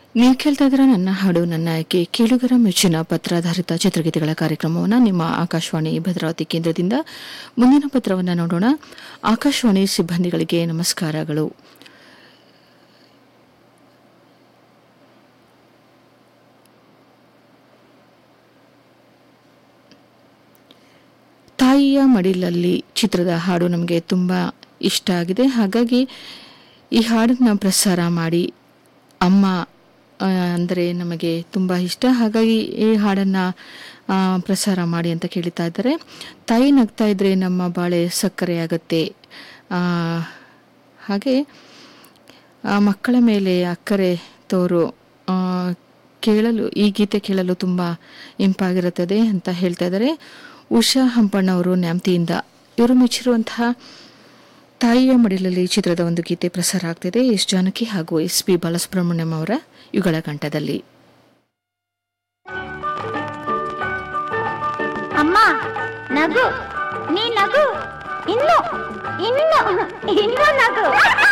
ನೀವು ಕೇಳ್ತಾ ಇದ್ದೀರಾ ನನ್ನ ಹಾಡು ನನ್ನ ಆಯ್ಕೆ ಕೇಳುಗರ ಮೆಚ್ಚಿನ ಪತ್ರಾಧಾರಿತ ಚಿತ್ರಗೀತೆಗಳ ಕಾರ್ಯಕ್ರಮವನ್ನು ನಿಮ್ಮ ಆಕಾಶವಾಣಿ ಭದ್ರಾವತಿ ಕೇಂದ್ರದಿಂದ ಮುಂದಿನ ಪತ್ರವನ್ನು ನೋಡೋಣ ಆಕಾಶವಾಣಿ ಸಿಬ್ಬಂದಿಗಳಿಗೆ ನಮಸ್ಕಾರಗಳು ತಾಯಿಯ ಮಡಿಲಲ್ಲಿ ಚಿತ್ರದ ಹಾಡು ನಮಗೆ ತುಂಬ ಇಷ್ಟ ಆಗಿದೆ ಹಾಗಾಗಿ ಈ ಹಾಡನ್ನು ಪ್ರಸಾರ ಮಾಡಿ ಅಮ್ಮ ಅಂದರೆ ನಮಗೆ ತುಂಬ ಇಷ್ಟ ಹಾಗಾಗಿ ಈ ಹಾಡನ್ನು ಪ್ರಸಾರ ಮಾಡಿ ಅಂತ ಕೇಳ್ತಾ ಇದ್ದಾರೆ ತಾಯಿ ನಗ್ತಾ ಇದ್ರೆ ನಮ್ಮ ಬಾಳೆ ಸಕ್ಕರೆ ಆಗುತ್ತೆ ಆ, ಹಾಗೆ ಆ ಮಕ್ಕಳ ಮೇಲೆ ಅಕ್ಕರೆ ತೋರು ಆ, ಕೇಳಲು ಈ ಗೀತೆ ಕೇಳಲು ತುಂಬ ಇಂಪಾಗಿರುತ್ತದೆ ಅಂತ ಹೇಳ್ತಾ ಇದ್ದಾರೆ ಉಷಾ ಹಂಪಣ್ಣವರು ನ್ಯಾಮ್ತಿಯಿಂದ ಇವರು ಮೆಚ್ಚಿರುವಂತಹ ತಾಯಿಯ ಮಡಿಲಲ್ಲಿ ಚಿತ್ರದ ಒಂದು ಗೀತೆ ಪ್ರಸಾರ ಆಗ್ತಿದೆ ಎಸ್ ಜಾನಕಿ ಹಾಗೂ ಎಸ್ ಪಿ ಬಾಲಸುಬ್ರಹ್ಮಣ್ಯಂ ಅವರ ಯುಗಳ ಕಂಠದಲ್ಲಿ ಅಮ್ಮ ನಗು ನೀ ನಗು ಇನ್ನು ಇನ್ನು ಇನ್ನು ನಗು